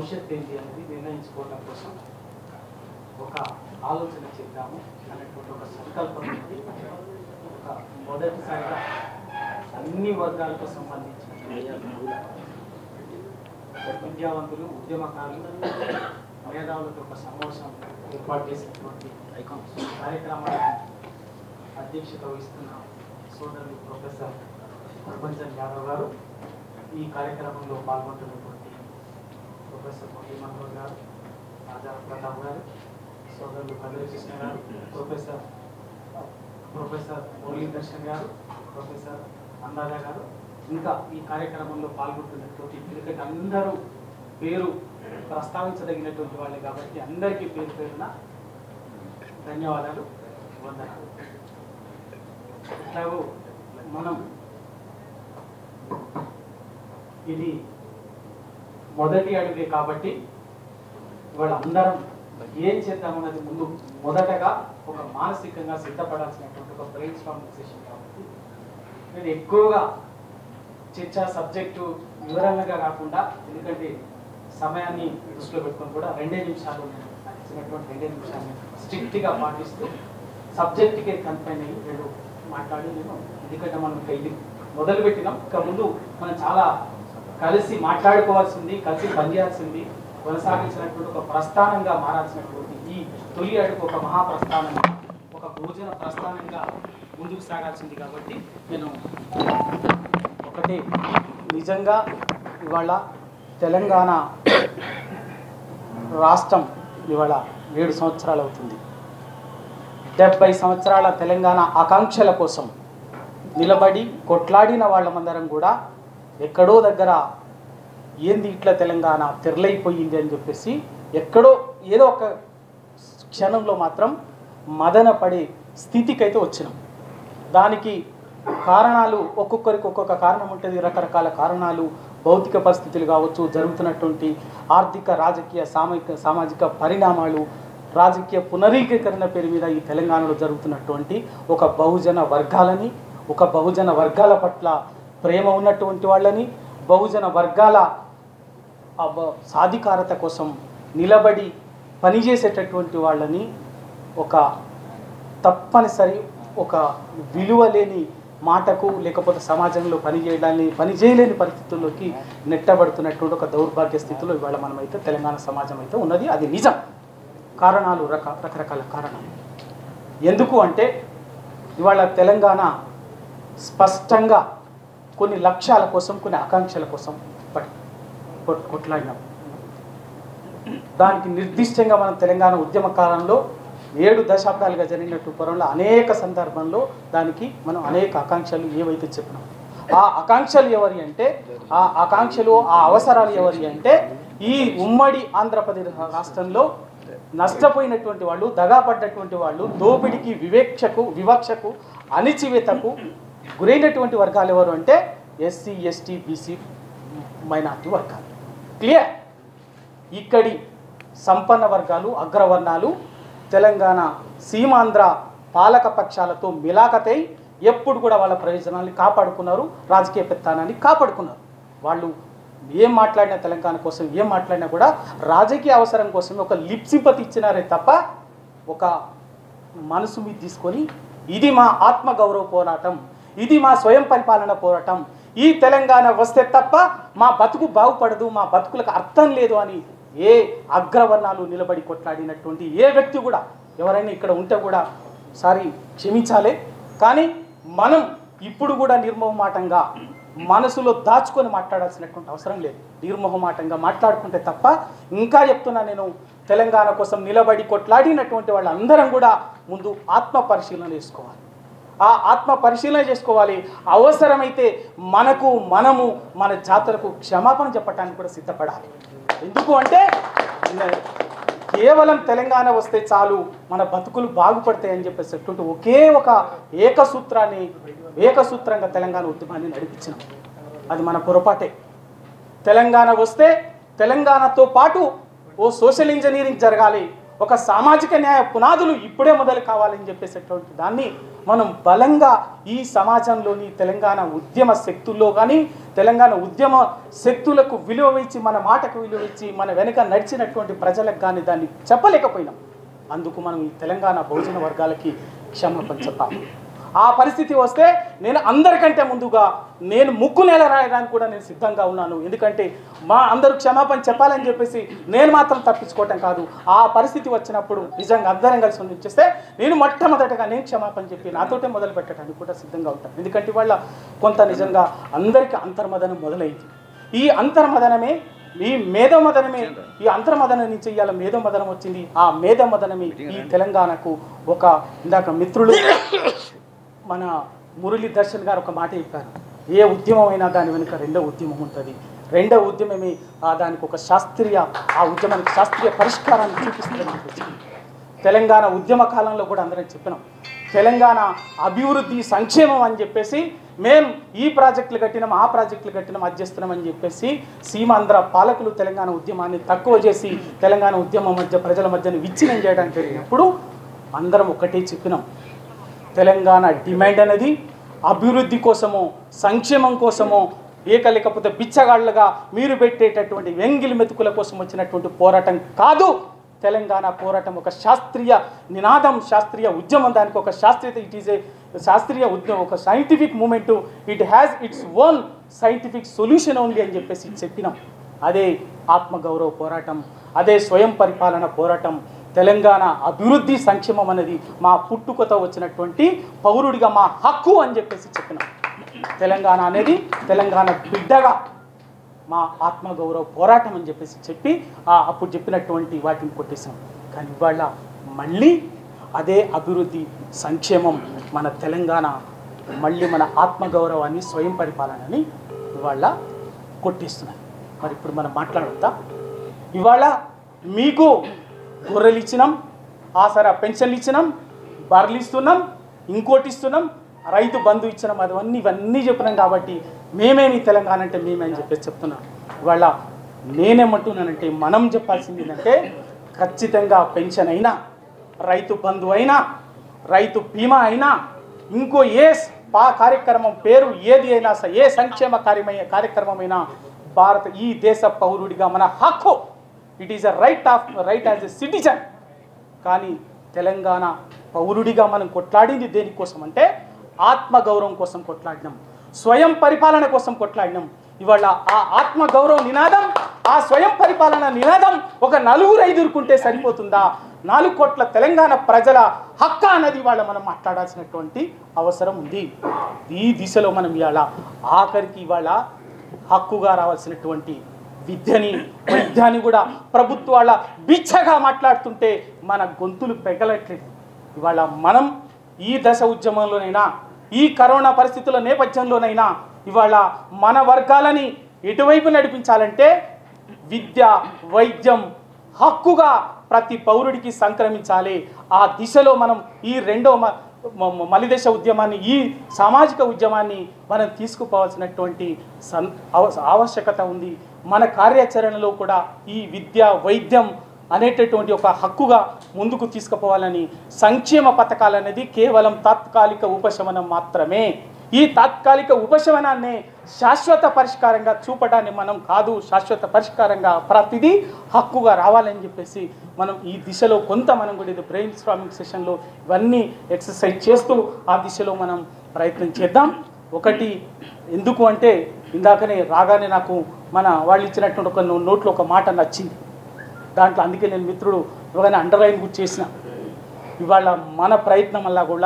భవిష్యత్తు ఏంటి అనేది నిర్ణయించుకోవడం కోసం ఒక ఆలోచన చేద్దాము అనేటువంటి ఒక సంకల్పం ఉంది ఒక మొదటిసారిగా అన్ని వర్గాలకు సంబంధించిన విద్యావంతులు ఉద్యమకారులు మేధావులతో ఒక సమావేశం ఏర్పాటు చేసినటువంటి కార్యక్రమాన్ని అధ్యక్షత వహిస్తున్న సోదరులు ప్రొఫెసర్ ప్రభంజన్ యాదవ్ గారు ఈ కార్యక్రమంలో పాల్గొంటున్నటువంటి ప్రొఫెసర్ మొదటి మనోహర్ గారు ఆచార ప్రతాప్ గారు సోదరులు కృష్ణ గారు ప్రొఫెసర్ ప్రొఫెసర్ మురళీ దర్శన్ గారు ప్రొఫెసర్ అందాజా గారు ఇంకా ఈ కార్యక్రమంలో పాల్గొంటున్నటువంటి క్రికెట్ అందరూ పేరు ప్రస్తావించదగినటువంటి వాళ్ళే కాబట్టి అందరికీ పేరు పేరున ధన్యవాదాలు వందనాలు ఎట్లాగో మనం ఇది మొదటి అడుగే కాబట్టి ఇవాళ అందరం ఏం చేద్దామన్నది ముందు మొదటగా ఒక మానసికంగా సిద్ధపడాల్సినటువంటి ఒక బ్రెయిన్ స్టార్మింగ్ సెషన్ కాబట్టి నేను ఎక్కువగా చర్చా సబ్జెక్టు వివరంగా కాకుండా ఎందుకంటే సమయాన్ని దృష్టిలో పెట్టుకొని కూడా రెండే నిమిషాలు నేను నాకు ఇచ్చినటువంటి రెండే నిమిషాన్ని స్ట్రిక్ట్గా పాటిస్తూ సబ్జెక్ట్కే కన్ఫైన్ అయ్యి నేను మాట్లాడి నేను ఎందుకంటే మనం ఇంకా ఇది మొదలు పెట్టినాం ఇంకా ముందు మనం చాలా కలిసి మాట్లాడుకోవాల్సింది కలిసి పనిచేయాల్సింది కొనసాగించినటువంటి ఒక ప్రస్థానంగా మారాల్సినటువంటి ఈ తొలి అడుగు ఒక మహాప్రస్థానంగా ఒక భోజన ప్రస్థానంగా ముందుకు సాగాల్సింది కాబట్టి నేను ఒకటి నిజంగా ఇవాళ తెలంగాణ రాష్ట్రం ఇవాళ ఏడు సంవత్సరాలు అవుతుంది డెబ్బై సంవత్సరాల తెలంగాణ ఆకాంక్షల కోసం నిలబడి కొట్లాడిన వాళ్ళమందరం కూడా ఎక్కడో దగ్గర ఏంది ఇట్లా తెలంగాణ తెరలైపోయింది అని చెప్పేసి ఎక్కడో ఏదో ఒక క్షణంలో మాత్రం మదన పడే స్థితికైతే వచ్చినాం దానికి కారణాలు ఒక్కొక్కరికి ఒక్కొక్క కారణం ఉంటుంది రకరకాల కారణాలు భౌతిక పరిస్థితులు కావచ్చు జరుగుతున్నటువంటి ఆర్థిక రాజకీయ సామాజిక సామాజిక పరిణామాలు రాజకీయ పునరీకరణ పేరు మీద ఈ తెలంగాణలో జరుగుతున్నటువంటి ఒక బహుజన వర్గాలని ఒక బహుజన వర్గాల పట్ల ప్రేమ ఉన్నటువంటి వాళ్ళని బహుజన వర్గాల ఆ బ- సాధికారత కోసం నిలబడి పనిచేసేటటువంటి వాళ్ళని ఒక తప్పనిసరి ఒక విలువ లేని మాటకు లేకపోతే సమాజంలో పనిచేయడాన్ని పని చేయలేని పరిస్థితుల్లోకి నెట్టబడుతున్నటువంటి ఒక దౌర్భాగ్య స్థితిలో ఇవాళ మనమైతే తెలంగాణ సమాజం అయితే ఉన్నది అది నిజం కారణాలు రక రకరకాల కారణాలు ఎందుకు అంటే ఇవాళ తెలంగాణ స్పష్టంగా కొన్ని లక్ష్యాల కోసం కొన్ని ఆకాంక్షల కోసం పట్- కొట్- కొట్లాడినాం దానికి నిర్దిష్టంగా మనం తెలంగాణ ఉద్యమ కాలంలో ఏడు దశాబ్దాలుగా జరిగినట్టు పొరంలో అనేక సందర్భంలో దానికి మనం అనేక ఆకాంక్షలు ఏవైతే చెప్పినాం ఆ ఆకాంక్షలు ఎవరి అంటే ఆ ఆకాంక్షలు ఆ అవసరాలు ఎవరి అంటే ఈ ఉమ్మడి ఆంధ్రప్రదేశ్ రాష్ట్రంలో నష్టపోయినటువంటి వాళ్ళు దగాపడ్డటువంటి వాళ్ళు దోపిడికి వివేక్షకు వివక్షకు అణిచివేతకు గురైనటువంటి వర్గాలు ఎవరు అంటే ఎస్సీ ఎస్టీ బీసీ మైనార్టీ వర్గాలు క్లియర్ ఇక్కడి సంపన్న వర్గాలు అగ్రవర్ణాలు తెలంగాణ సీమాంధ్ర పాలక పక్షాలతో మిలాఖతై ఎప్పుడు కూడా వాళ్ళ ప్రయోజనాన్ని కాపాడుకున్నారు రాజకీయ పెత్తానాన్ని కాపాడుకున్నారు వాళ్ళు ఏం మాట్లాడినా తెలంగాణ కోసం ఏం మాట్లాడినా కూడా రాజకీయ అవసరం కోసం ఒక లిప్సింపతి ఇచ్చినారే తప్ప ఒక మనసు మీద తీసుకొని ఇది మా ఆత్మ గౌరవ పోరాటం ఇది మా స్వయం పరిపాలన పోరాటం ఈ తెలంగాణ వస్తే తప్ప మా బతుకు బాగుపడదు మా బతుకులకు అర్థం లేదు అని ఏ అగ్రవర్ణాలు నిలబడి కొట్లాడినటువంటి ఏ వ్యక్తి కూడా ఎవరైనా ఇక్కడ ఉంటే కూడా సారీ క్షమించాలి కానీ మనం ఇప్పుడు కూడా నిర్మోహమాటంగా మనసులో దాచుకొని మాట్లాడాల్సినటువంటి అవసరం లేదు నిర్మోహమాటంగా మాట్లాడుకుంటే తప్ప ఇంకా చెప్తున్నా నేను తెలంగాణ కోసం నిలబడి కొట్లాడినటువంటి వాళ్ళందరం కూడా ముందు ఆత్మ పరిశీలన చేసుకోవాలి ఆ ఆత్మ పరిశీలన చేసుకోవాలి అవసరమైతే మనకు మనము మన జాతరకు క్షమాపణ చెప్పడానికి కూడా సిద్ధపడాలి ఎందుకు అంటే కేవలం తెలంగాణ వస్తే చాలు మన బతుకులు బాగుపడతాయి అని చెప్పేసేటువంటి ఒకే ఒక ఏకసూత్రాన్ని ఏకసూత్రంగా తెలంగాణ ఉద్యమాన్ని నడిపించినాం అది మన పొరపాటే తెలంగాణ వస్తే తెలంగాణతో పాటు ఓ సోషల్ ఇంజనీరింగ్ జరగాలి ఒక సామాజిక న్యాయ పునాదులు ఇప్పుడే మొదలు కావాలని చెప్పేసేటువంటి దాన్ని మనం బలంగా ఈ సమాజంలోని తెలంగాణ ఉద్యమ శక్తుల్లో కానీ తెలంగాణ ఉద్యమ శక్తులకు విలువ ఇచ్చి మన మాటకు విలువ ఇచ్చి మన వెనుక నడిచినటువంటి ప్రజలకు కానీ దాన్ని చెప్పలేకపోయినాం అందుకు మనం ఈ తెలంగాణ బహుజన వర్గాలకి క్షమాపణ చెప్పాలి ఆ పరిస్థితి వస్తే నేను అందరికంటే ముందుగా నేను ముక్కు నేల రాయడానికి కూడా నేను సిద్ధంగా ఉన్నాను ఎందుకంటే మా అందరూ క్షమాపణ చెప్పాలని చెప్పేసి నేను మాత్రం తప్పించుకోవటం కాదు ఆ పరిస్థితి వచ్చినప్పుడు నిజంగా అందరం కలిసి ఉంచేస్తే నేను మొట్టమొదటగా నేను క్షమాపణ చెప్పి నాతోటే మొదలు పెట్టడానికి కూడా సిద్ధంగా ఉంటాను ఎందుకంటే వాళ్ళ కొంత నిజంగా అందరికీ అంతర్మదనం మొదలైంది ఈ అంతర్మదనమే ఈ మేధోమదనమే ఈ అంతర్మదనం నుంచి ఇవాళ మేధోమదనం వచ్చింది ఆ మేధోమదనమే ఈ తెలంగాణకు ఒక ఇందాక మిత్రులు మన మురళీ దర్శన్ గారు ఒక మాట చెప్పారు ఏ ఉద్యమం అయినా దాని వెనుక రెండో ఉద్యమం ఉంటుంది రెండో ఉద్యమమే ఆ దానికి ఒక శాస్త్రీయ ఆ ఉద్యమానికి శాస్త్రీయ పరిష్కారాన్ని చూపిస్తుందని చెప్పేసి తెలంగాణ ఉద్యమ కాలంలో కూడా అందరం చెప్పినాం తెలంగాణ అభివృద్ధి సంక్షేమం అని చెప్పేసి మేం ఈ ప్రాజెక్టులు కట్టినాం ఆ ప్రాజెక్టులు కట్టినాం అది చేస్తున్నాం అని చెప్పేసి సీమాంధ్ర పాలకులు తెలంగాణ ఉద్యమాన్ని తక్కువ చేసి తెలంగాణ ఉద్యమం మధ్య ప్రజల మధ్యన విచ్ఛిన్నం చేయడానికి జరిగినప్పుడు అందరం ఒకటే చెప్పినాం తెలంగాణ డిమాండ్ అనేది అభివృద్ధి కోసమో సంక్షేమం కోసమో ఏక లేకపోతే బిచ్చగాళ్ళగా మీరు పెట్టేటటువంటి వెంగిలి మెతుకుల కోసం వచ్చినటువంటి పోరాటం కాదు తెలంగాణ పోరాటం ఒక శాస్త్రీయ నినాదం శాస్త్రీయ ఉద్యమం దానికి ఒక శాస్త్రీయత ఇట్ ఈస్ ఏ శాస్త్రీయ ఉద్యమం ఒక scientific movement it has its own scientific solution only అని చెప్పేసి చెప్పినాం అదే ఆత్మగౌరవ పోరాటం అదే స్వయం పరిపాలన పోరాటం తెలంగాణ అభివృద్ధి సంక్షేమం అనేది మా పుట్టుకతో వచ్చినటువంటి పౌరుడిగా మా హక్కు అని చెప్పేసి చెప్పినాం తెలంగాణ అనేది తెలంగాణ బిడ్డగా మా ఆత్మగౌరవ పోరాటం అని చెప్పేసి చెప్పి ఆ అప్పుడు చెప్పినటువంటి వాటిని కొట్టేశాం కానీ ఇవాళ మళ్ళీ అదే అభివృద్ధి సంక్షేమం మన తెలంగాణ మళ్ళీ మన ఆత్మగౌరవాన్ని స్వయం పరిపాలనని ఇవాళ కొట్టేస్తున్నది మరి ఇప్పుడు మనం మాట్లాడొద్దా ఇవాళ మీకు గొర్రెలు ఇచ్చినాం ఆసరా పెన్షన్లు ఇచ్చినాం బర్రెలు ఇస్తున్నాం ఇంకోటి ఇస్తున్నాం రైతు బంధు ఇచ్చినాం అవన్నీ ఇవన్నీ చెప్పినాం కాబట్టి మేమేమి తెలంగాణ అంటే మేమే అని చెప్పేసి చెప్తున్నాం ఇవాళ నేనేమంటున్నానంటే మనం చెప్పాల్సింది ఏంటంటే ఖచ్చితంగా పెన్షన్ అయినా రైతు బంధు అయినా రైతు బీమా అయినా ఇంకో ఏ స్- పా కార్యక్రమం పేరు ఏది అయినా స- ఏ సంక్షేమ కార్యమై కార్యక్రమమైనా భారత ఈ దేశ పౌరుడిగా మన హక్కు it is a right of right as a citizen కానీ తెలంగాణ పౌరుడిగా మనం కొట్లాడింది దేనికోసం అంటే ఆత్మగౌరవం కోసం కొట్లాడినాం స్వయం పరిపాలన కోసం కొట్లాడినాం ఇవాళ ఆ ఆత్మగౌరవం నినాదం ఆ స్వయం పరిపాలన నినాదం ఒక నలుగురు ఐదురుకుంటే సరిపోతుందా నాలుగు కోట్ల తెలంగాణ ప్రజల హక్క అన్నది ఇవాళ మనం మాట్లాడాల్సినటువంటి అవసరం ఉంది ఈ దిశలో మనం ఇవాళ ఆఖరికి ఇవాళ హక్కుగా రావాల్సినటువంటి విద్యని వైద్యాన్ని కూడా ప్రభుత్వాల బిచ్చగా మాట్లాడుతుంటే మన గొంతులు పెగలట్లేదు ఇవాళ మనం ఈ దశ ఉద్యమంలోనైనా ఈ కరోనా పరిస్థితుల నేపథ్యంలోనైనా ఇవాళ మన వర్గాలని ఎటువైపు నడిపించాలంటే విద్య వైద్యం హక్కుగా ప్రతి పౌరుడికి సంక్రమించాలి ఆ దిశలో మనం ఈ రెండో మ- మ- మ- మలిదశ ఉద్యమాన్ని ఈ సామాజిక ఉద్యమాన్ని మనం తీసుకుపోవాల్సినటువంటి సన్ ఆవ- ఆవశ్యకత ఉంది మన కార్యాచరణలో కూడా ఈ విద్య వైద్యం అనేటటువంటి ఒక హక్కుగా ముందుకు తీసుకుపోవాలని సంక్షేమ పథకాలు అనేది కేవలం తాత్కాలిక ఉపశమనం మాత్రమే ఈ తాత్కాలిక ఉపశమనాన్ని శాశ్వత పరిష్కారంగా చూపడాన్ని మనం కాదు శాశ్వత పరిష్కారంగా ప్రతిదీ హక్కుగా రావాలని చెప్పేసి మనం ఈ దిశలో కొంత మనం కూడా ఇది బ్రెయిన్ స్ట్రామింగ్ సెషన్లో ఇవన్నీ ఎక్సర్సైజ్ చేస్తూ ఆ దిశలో మనం ప్రయత్నం చేద్దాం ఒకటి ఎందుకు అంటే ఇందాకనే రాగానే నాకు మన వాళ్ళు ఇచ్చినటువంటి ఒక నో- నోట్లో ఒక మాట నచ్చింది దాంట్లో అందుకే నేను మిత్రుడు ఇవ్వగానే అండర్లైన్ గుర్తు చేసిన ఇవాళ మన ప్రయత్నం వల్ల కూడా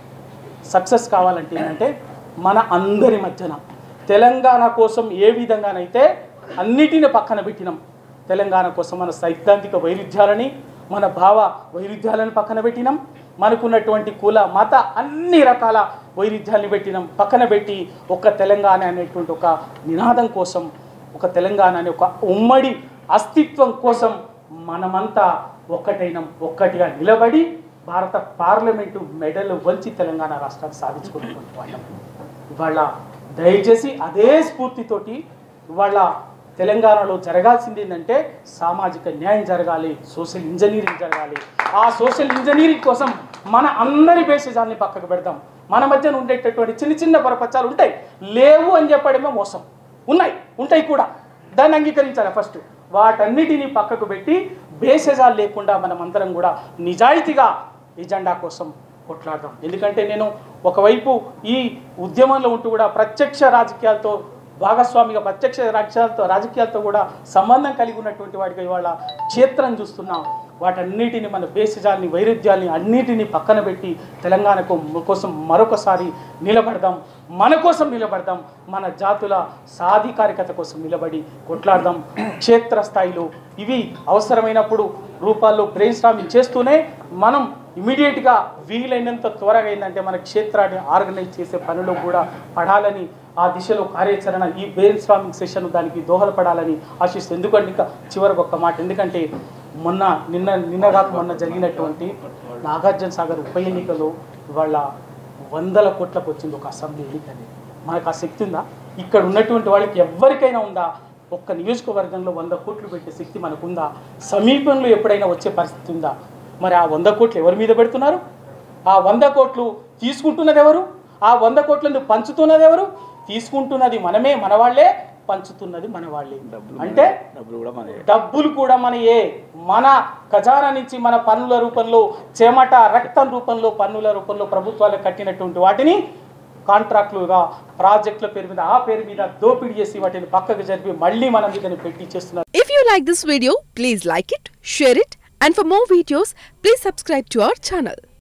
సక్సెస్ కావాలంటే ఏంటంటే మన అందరి మధ్యన తెలంగాణ కోసం ఏ విధంగానైతే అన్నిటిని పక్కన పెట్టినాం తెలంగాణ కోసం మన సైద్ధాంతిక వైరుధ్యాలని మన భావ వైరుధ్యాలను పక్కన పెట్టినాం మనకున్నటువంటి కుల మత అన్ని రకాల వైరుధ్యాన్ని పెట్టినాం పక్కన పెట్టి ఒక తెలంగాణ అనేటువంటి ఒక నినాదం కోసం ఒక తెలంగాణ అనే ఒక ఉమ్మడి అస్తిత్వం కోసం మనమంతా ఒక్కటైనం ఒక్కటిగా నిలబడి భారత పార్లమెంటు మెడలు వంచి తెలంగాణ రాష్ట్రాన్ని సాధించుకున్నటువంటి వాళ్ళం ఇవాళ దయచేసి అదే స్ఫూర్తితోటి ఇవాళ తెలంగాణలో జరగాల్సింది ఏంటంటే సామాజిక న్యాయం జరగాలి సోషల్ ఇంజనీరింగ్ జరగాలి ఆ సోషల్ ఇంజనీరింగ్ కోసం మన అందరి బేసిజాన్ని పక్కకు పెడదాం మన మధ్యన ఉండేటటువంటి చిన్న చిన్న పొరపచ్చాలు ఉంటాయి లేవు అని చెప్పడమే మోసం ఉన్నాయి ఉంటాయి కూడా దాన్ని అంగీకరించాలి ఫస్ట్ వాటన్నిటిని పక్కకు పెట్టి బేసెజాలు లేకుండా మనం అందరం కూడా నిజాయితీగా ఎజెండా కోసం కొట్లాడదాం ఎందుకంటే నేను ఒకవైపు ఈ ఉద్యమంలో ఉంటూ కూడా ప్రత్యక్ష రాజకీయాలతో భాగస్వామిగా ప్రత్యక్ష రాజకీయాలతో రాజకీయాలతో కూడా సంబంధం కలిగి ఉన్నటువంటి వాడిగా ఇవాళ క్షేత్రం చూస్తున్నాం వాటన్నిటిని మన బేసిజాల్ని వైరుధ్యాల్ని అన్నిటిని పక్కన పెట్టి తెలంగాణకు కోసం మరొకసారి నిలబడదాం మన కోసం నిలబడదాం మన జాతుల సాధికారికత కోసం నిలబడి కొట్లాడదాం క్షేత్ర స్థాయిలో ఇవి అవసరమైనప్పుడు రూపాల్లో బ్రెయిన్ స్టామింగ్ చేస్తూనే మనం ఇమీడియట్గా వీలైనంత త్వరగా ఏంటంటే మన క్షేత్రాన్ని ఆర్గనైజ్ చేసే పనిలో కూడా పడాలని ఆ దిశలో కార్యాచరణ ఈ బ్రెయిన్ స్టామింగ్ సెషన్ దానికి దోహదపడాలని ఆశిస్తూ ఎందుకంటే ఇంకా చివరికి ఒక్క మాట ఎందుకంటే మొన్న నిన్న నిన్న కాక మొన్న జరిగినటువంటి నాగార్జున సాగర్ ఉప ఎన్నికలో ఇవాళ వందల కోట్లకు వచ్చింది ఒక అసెంబ్లీ ఎన్నిక అనేది మనకు ఆ శక్తి ఉందా ఇక్కడ ఉన్నటువంటి వాళ్ళకి ఎవరికైనా ఉందా ఒక్క నియోజకవర్గంలో వంద కోట్లు పెట్టే శక్తి మనకుందా సమీపంలో ఎప్పుడైనా వచ్చే పరిస్థితి ఉందా మరి ఆ వంద కోట్లు ఎవరి మీద పెడుతున్నారు ఆ వంద కోట్లు తీసుకుంటున్నది ఎవరు ఆ వంద కోట్లను పంచుతున్నది ఎవరు తీసుకుంటున్నది మనమే మన వాళ్ళే పంచుతున్నది మన వాళ్ళే అంటే డబ్బులు కూడా మన డబ్బులు కూడా మన ఏ మన ఖజానా నుంచి మన పన్నుల రూపంలో చెమట రక్తం రూపంలో పన్నుల రూపంలో ప్రభుత్వాలు కట్టినటువంటి వాటిని కాంట్రాక్టులుగా ప్రాజెక్టుల పేరు మీద ఆ పేరు మీద దోపిడీ చేసి వాటిని పక్కకు జరిపి మళ్ళీ మన మీదని పెట్టి చేస్తున్నారు If you like this video, please like it, share it, and for more videos, please subscribe to our channel.